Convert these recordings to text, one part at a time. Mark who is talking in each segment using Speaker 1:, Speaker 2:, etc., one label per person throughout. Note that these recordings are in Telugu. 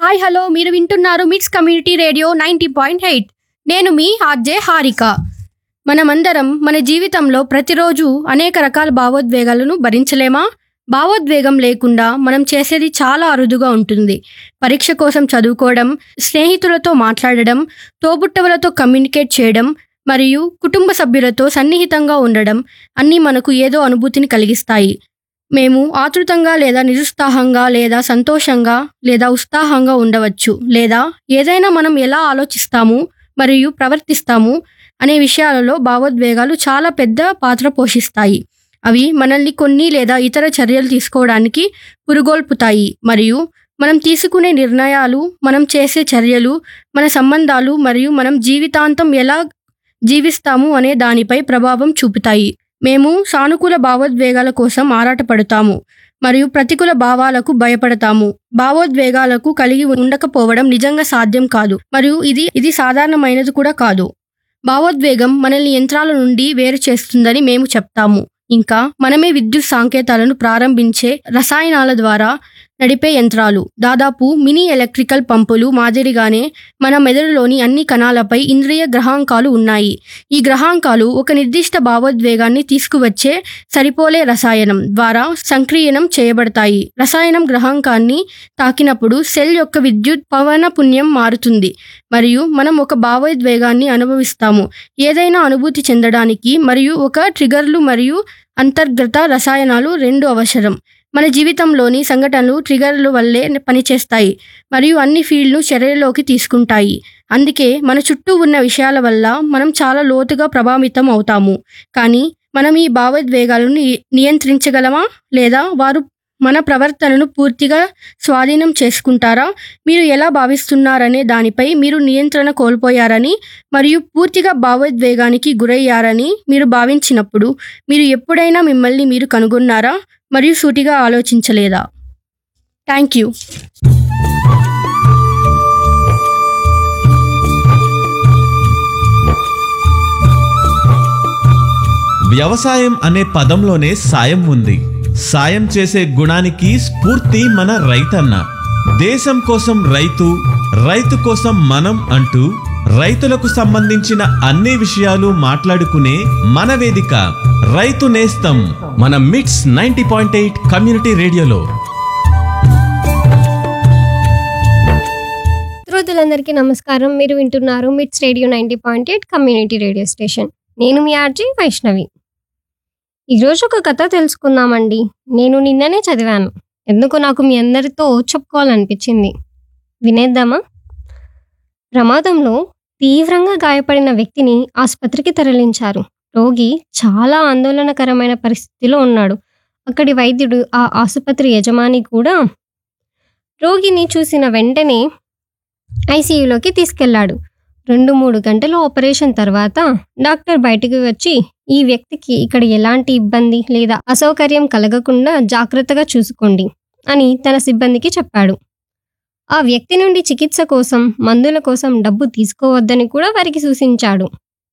Speaker 1: హాయ్ హలో మీరు వింటున్నారు MITS community radio ninety point eight నేను మీ ఆర్జే హారిక మనమందరం మన జీవితంలో ప్రతిరోజు అనేక రకాల భావోద్వేగాలను భరించలేమా భావోద్వేగం లేకుండా మనం చేసేది చాలా అరుదుగా ఉంటుంది పరీక్ష కోసం చదువుకోవడం స్నేహితులతో మాట్లాడడం తోబుట్టవులతో కమ్యూనికేట్ చేయడం మరియు కుటుంబ సభ్యులతో సన్నిహితంగా ఉండడం అన్నీ మనకు ఏదో అనుభూతిని కలిగిస్తాయి మేము ఆతృతంగా లేదా నిరుత్సాహంగా లేదా సంతోషంగా లేదా ఉత్సాహంగా ఉండవచ్చు లేదా ఏదైనా మనం ఎలా ఆలోచిస్తాము మరియు ప్రవర్తిస్తాము అనే విషయాలలో భావోద్వేగాలు చాలా పెద్ద పాత్ర పోషిస్తాయి అవి మనల్ని కొన్ని లేదా ఇతర చర్యలు తీసుకోవడానికి పురుగొల్పుతాయి మరియు మనం తీసుకునే నిర్ణయాలు మనం చేసే చర్యలు మన సంబంధాలు మరియు మనం జీవితాంతం ఎలా జీవిస్తాము అనే దానిపై ప్రభావం చూపుతాయి మేము సానుకూల భావోద్వేగాల కోసం ఆరాటపడతాము మరియు ప్రతికూల భావాలకు భయపడతాము భావోద్వేగాలకు కలిగి ఉండకపోవడం నిజంగా సాధ్యం కాదు మరియు ఇది ఇది సాధారణమైనది కూడా కాదు భావోద్వేగం మనల్ని యంత్రాల నుండి వేరు చేస్తుందని మేము చెప్తాము ఇంకా మనమే విద్యుత్ సాంకేతాలను ప్రారంభించే రసాయనాల ద్వారా నడిపే యంత్రాలు దాదాపు మినీ ఎలక్ట్రికల్ పంపులు మాదిరిగానే మన మెదడులోని అన్ని కణాలపై ఇంద్రియ గ్రహాంకాలు ఉన్నాయి ఈ గ్రహాంకాలు ఒక నిర్దిష్ట భావోద్వేగాన్ని తీసుకువచ్చే సరిపోలే రసాయనం ద్వారా సంక్రియనం చేయబడతాయి రసాయనం గ్రహాంకాన్ని తాకినప్పుడు సెల్ యొక్క విద్యుత్ పవన పుణ్యం మారుతుంది మరియు మనం ఒక భావోద్వేగాన్ని అనుభవిస్తాము ఏదైనా అనుభూతి చెందడానికి మరియు ఒక ట్రిగర్లు మరియు అంతర్గత రసాయనాలు రెండు అవసరం మన జీవితంలోని సంఘటనలు ట్రిగర్లు వల్లే పనిచేస్తాయి మరియు అన్ని ఫీల్డ్ను చర్యలోకి తీసుకుంటాయి అందుకే మన చుట్టూ ఉన్న విషయాల వల్ల మనం చాలా లోతుగా ప్రభావితం అవుతాము కానీ మనం ఈ భావోద్వేగాలను ని- నియంత్రించగలమా లేదా వారు మన ప్రవర్తనను పూర్తిగా స్వాధీనం చేసుకుంటారా మీరు ఎలా భావిస్తున్నారనే దానిపై మీరు నియంత్రణ కోల్పోయారని మరియు పూర్తిగా భావోద్వేగానికి గురయ్యారని మీరు భావించినప్పుడు మీరు ఎప్పుడైనా మిమ్మల్ని మీరు కనుగొన్నారా మరియు సూటిగా ఆలోచించలేదా థ్యాంక్ యూ
Speaker 2: వ్యవసాయం అనే పదంలోనే సాయం ఉంది సాయం చేసే గుణానికి స్ఫూర్తి మన రైతన్న దేశం కోసం రైతు రైతు కోసం మనం అంటూ రైతులకు సంబంధించిన అన్ని విషయాలు మాట్లాడుకునే మన వేదిక రైతు నేస్తం మన మిట్స్ నైంటీ పాయింట్ ఎయిట్ కమ్యూనిటీ రేడియోలో
Speaker 3: శ్రోతలందరికీ నమస్కారం మీరు వింటున్నారు MITS radio ninety point eight community radio station నేను మీ ఆర్జీ వైష్ణవి ఈరోజు ఒక కథ తెలుసుకుందామండి నేను నిన్ననే చదివాను ఎందుకు నాకు మీ అందరితో చెప్పుకోవాలనిపించింది వినేద్దామా ప్రమాదంలో తీవ్రంగా గాయపడిన వ్యక్తిని ఆసుపత్రికి తరలించారు రోగి చాలా ఆందోళనకరమైన పరిస్థితిలో ఉన్నాడు అక్కడి వైద్యుడు ఆ ఆసుపత్రి యజమాని కూడా రోగిని చూసిన వెంటనే ఐసీయూలోకి తీసుకెళ్లాడు రెండు మూడు గంటల ఆపరేషన్ తర్వాత డాక్టర్ బయటికి వచ్చి ఈ వ్యక్తికి ఇక్కడ ఎలాంటి ఇబ్బంది లేదా అసౌకర్యం కలగకుండా జాగ్రత్తగా చూసుకోండి అని తన సిబ్బందికి చెప్పాడు ఆ వ్యక్తి నుండి చికిత్స కోసం మందుల కోసం డబ్బు తీసుకోవద్దని కూడా వారికి సూచించాడు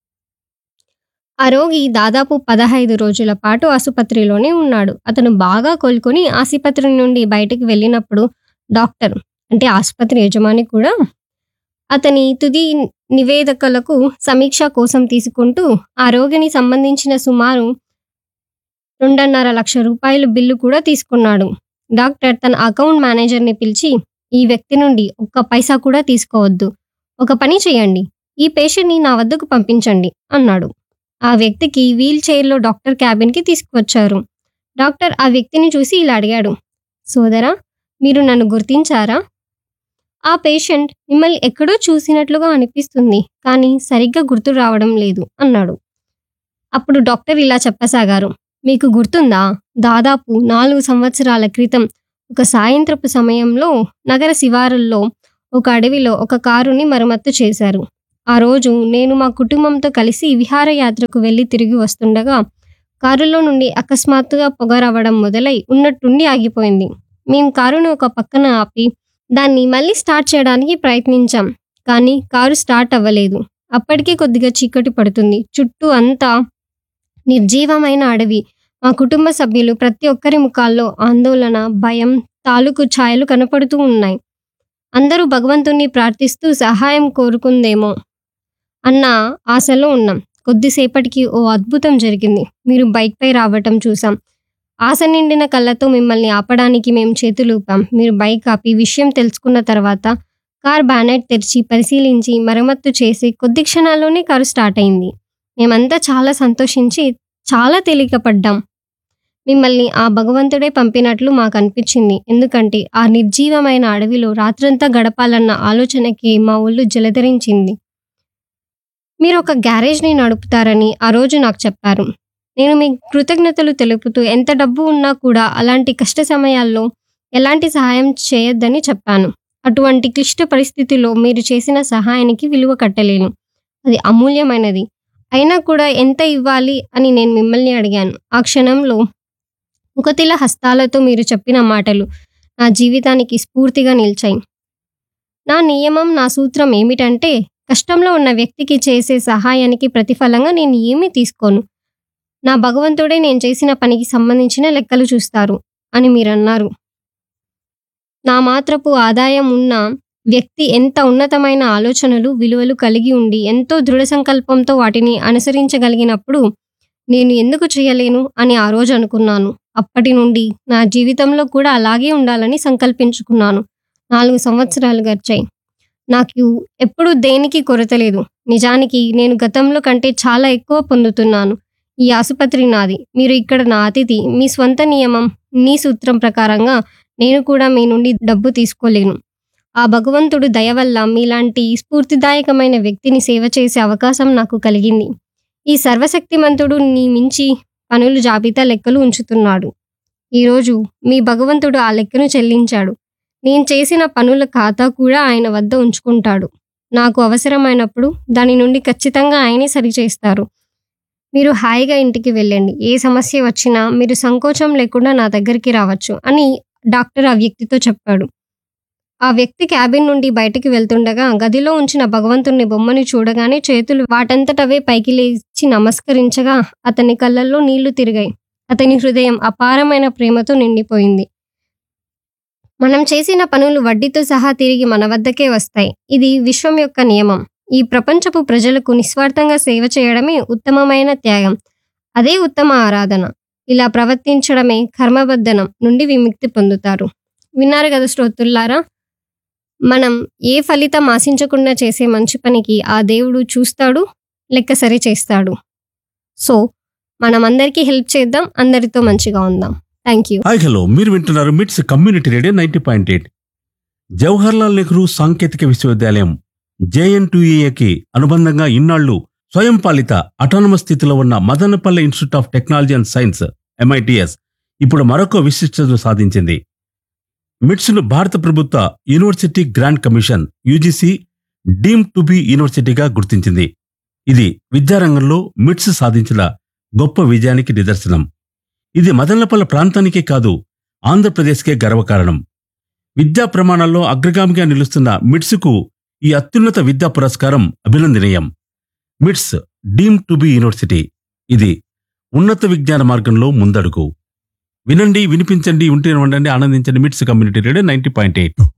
Speaker 3: ఆ రోగి దాదాపు పదహైదు రోజుల పాటు ఆసుపత్రిలోనే ఉన్నాడు అతను బాగా కోలుకొని ఆసుపత్రి నుండి బయటికి వెళ్ళినప్పుడు డాక్టర్ అంటే ఆసుపత్రి యజమాని కూడా అతని తుది నివేదికలకు సమీక్ష కోసం తీసుకుంటూ ఆ రోగిని సంబంధించిన సుమారు రెండున్నర లక్ష రూపాయల బిల్లు కూడా తీసుకున్నాడు డాక్టర్ తన అకౌంట్ మేనేజర్ని పిలిచి ఈ వ్యక్తి నుండి ఒక్క పైసా కూడా తీసుకోవద్దు ఒక పని చేయండి ఈ పేషెంట్ని నా వద్దకు పంపించండి అన్నాడు ఆ వ్యక్తికి వీల్ చైర్లో డాక్టర్ క్యాబిన్కి తీసుకువచ్చారు డాక్టర్ ఆ వ్యక్తిని చూసి ఇలా అడిగాడు సోదరా మీరు నన్ను గుర్తించారా ఆ పేషెంట్ మిమ్మల్ని ఎక్కడో చూసినట్లుగా అనిపిస్తుంది కానీ సరిగ్గా గుర్తు రావడం లేదు అన్నాడు అప్పుడు డాక్టర్ ఇలా చెప్పసాగారు మీకు గుర్తుందా దాదాపు నాలుగు సంవత్సరాల క్రితం ఒక సాయంత్రపు సమయంలో నగర శివారుల్లో ఒక అడవిలో ఒక కారుని మరమ్మత్తు చేశారు ఆ రోజు నేను మా కుటుంబంతో కలిసి విహారయాత్రకు వెళ్ళి తిరిగి వస్తుండగా కారులో నుండి అకస్మాత్తుగా పొగ రావడం మొదలై ఉన్నట్టుండి ఆగిపోయింది మేము కారును ఒక పక్కన ఆపి దాన్ని మళ్ళీ స్టార్ట్ చేయడానికి ప్రయత్నించాం కానీ కారు స్టార్ట్ అవ్వలేదు అప్పటికే కొద్దిగా చీకటి పడుతుంది చుట్టూ అంతా నిర్జీవమైన అడవి మా కుటుంబ సభ్యులు ప్రతి ఒక్కరి ముఖాల్లో ఆందోళన భయం తాలూకు ఛాయలు కనపడుతూ ఉన్నాయి అందరూ భగవంతుణ్ణి ప్రార్థిస్తూ సహాయం కోరుకుందేమో అన్న ఆశలో ఉన్నాం కొద్దిసేపటికి ఓ అద్భుతం జరిగింది మీరు బైక్పై రావటం చూసాం ఆశ నిండిన కళ్ళతో మిమ్మల్ని ఆపడానికి మేము చేతులూపాం మీరు బైక్ ఆపి విషయం తెలుసుకున్న తర్వాత కార్ బ్యానెట్ తెరిచి పరిశీలించి మరమ్మత్తు చేసి కొద్ది క్షణాల్లోనే కారు స్టార్ట్ అయింది మేమంతా చాలా సంతోషించి చాలా తేలిక పడ్డాం మిమ్మల్ని ఆ భగవంతుడే పంపినట్లు మాకు అనిపించింది ఎందుకంటే ఆ నిర్జీవమైన అడవిలో రాత్రంతా గడపాలన్న ఆలోచనకి మా ఒళ్ళు జలధరించింది మీరు ఒక గ్యారేజ్ని నడుపుతారని ఆ రోజు నాకు చెప్పారు నేను మీ కృతజ్ఞతలు తెలుపుతూ ఎంత డబ్బు ఉన్నా కూడా అలాంటి కష్ట సమయాల్లో ఎలాంటి సహాయం చేయొద్దని చెప్పాను అటువంటి క్లిష్ట పరిస్థితిలో మీరు చేసిన సహాయానికి విలువ కట్టలేను అది అమూల్యమైనది అయినా కూడా ఎంత ఇవ్వాలి అని నేను మిమ్మల్ని అడిగాను ఆ క్షణంలో ముఖతిల హస్తాలతో మీరు చెప్పిన మాటలు నా జీవితానికి స్ఫూర్తిగా నిలిచాయి నా నియమం నా సూత్రం ఏమిటంటే కష్టంలో ఉన్న వ్యక్తికి చేసే సహాయానికి ప్రతిఫలంగా నేను ఏమీ తీసుకోను నా భగవంతుడే నేను చేసిన పనికి సంబంధించిన లెక్కలు చూస్తారు అని మీరు అన్నారు నా మాత్రపు ఆదాయం ఉన్న వ్యక్తి ఎంత ఉన్నతమైన ఆలోచనలు విలువలు కలిగి ఉండి ఎంతో దృఢ సంకల్పంతో వాటిని అనుసరించగలిగినప్పుడు నేను ఎందుకు చేయలేను అని ఆ రోజు అనుకున్నాను అప్పటి నుండి నా జీవితంలో కూడా అలాగే ఉండాలని సంకల్పించుకున్నాను నాలుగు సంవత్సరాలు గడిచాయి నాకు ఎప్పుడు దేనికి కొరత లేదు నిజానికి నేను గతంలో కంటే చాలా ఎక్కువ పొందుతున్నాను ఈ ఆసుపత్రి నాది మీరు ఇక్కడ నా అతిథి మీ స్వంత నియమం నీ సూత్రం ప్రకారంగా నేను కూడా మీ నుండి డబ్బు తీసుకోలేను ఆ భగవంతుడు దయ వల్ల మీలాంటి స్ఫూర్తిదాయకమైన వ్యక్తిని సేవ చేసే అవకాశం నాకు కలిగింది ఈ సర్వశక్తిమంతుడు నీ మించి పనులు జాబితా లెక్కలు ఉంచుతున్నాడు ఈరోజు మీ భగవంతుడు ఆ లెక్కను చెల్లించాడు నేను చేసిన పనుల ఖాతా కూడా ఆయన వద్ద ఉంచుకుంటాడు నాకు అవసరమైనప్పుడు దాని నుండి ఖచ్చితంగా ఆయనే సరిచేస్తారు మీరు హాయిగా ఇంటికి వెళ్ళండి ఏ సమస్య వచ్చినా మీరు సంకోచం లేకుండా నా దగ్గరికి రావచ్చు అని డాక్టర్ ఆ వ్యక్తితో చెప్పాడు ఆ వ్యక్తి క్యాబిన్ నుండి బయటికి వెళ్తుండగా గదిలో ఉంచిన భగవంతుని బొమ్మని చూడగానే చేతులు వాటంతటవే పైకి లేచి నమస్కరించగా అతని కళ్ళల్లో నీళ్లు తిరిగాయి అతని హృదయం అపారమైన ప్రేమతో నిండిపోయింది మనం చేసిన పనులు వడ్డీతో సహా తిరిగి మన వద్దకే వస్తాయి ఇది విశ్వం యొక్క నియమం ఈ ప్రపంచపు ప్రజలకు నిస్వార్థంగా సేవ చేయడమే ఉత్తమమైన త్యాగం అదే ఉత్తమ ఆరాధన ఇలా ప్రవర్తించడమే కర్మబద్ధనం నుండి విముక్తి పొందుతారు విన్నారు కదా శ్రోతుల్లారా మనం ఏ ఫలితం ఆశించకుండా చేసే మంచి పనికి ఆ దేవుడు చూస్తాడు లెక్క సరి చేస్తాడు సో మనం అందరికీ హెల్ప్ చేద్దాం అందరితో మంచిగా ఉందాం థ్యాంక్ యూ
Speaker 4: హాయ్ హలో మీరు వింటున్నారు MITS community radio ninety point eight Jawaharlal Nehru సాంకేతిక విశ్వవిద్యాలయం జేఎన్టీఏకి అనుబంధంగా ఇన్నాళ్లు స్వయం పాలిత అటానమస్ స్థితిలో ఉన్న Madanapalle institute of technology and science MITS ఇప్పుడు మరొక విశిష్టతను సాధించింది మిట్స్ను భారత ప్రభుత్వ university grant commission UGC deem to be యూనివర్సిటీగా గుర్తించింది ఇది విద్యారంగంలో మిట్స్ సాధించిన గొప్ప విజయానికి నిదర్శనం ఇది మదనపల్లె ప్రాంతానికే కాదు ఆంధ్రప్రదేశ్కే గర్వకారణం విద్యా ప్రమాణాల్లో అగ్రగామిగా నిలుస్తున్న మిట్స్కు ఈ అత్యున్నత విద్యా పురస్కారం అభినందనీయం మిట్స్ డీమ్ టు బి యూనివర్సిటీ ఇది ఉన్నత విజ్ఞాన మార్గంలో ముందడుగు వినండి వినిపించండి ఉంటే ఉండండి ఆనందించండి MITS community radio ninety point eight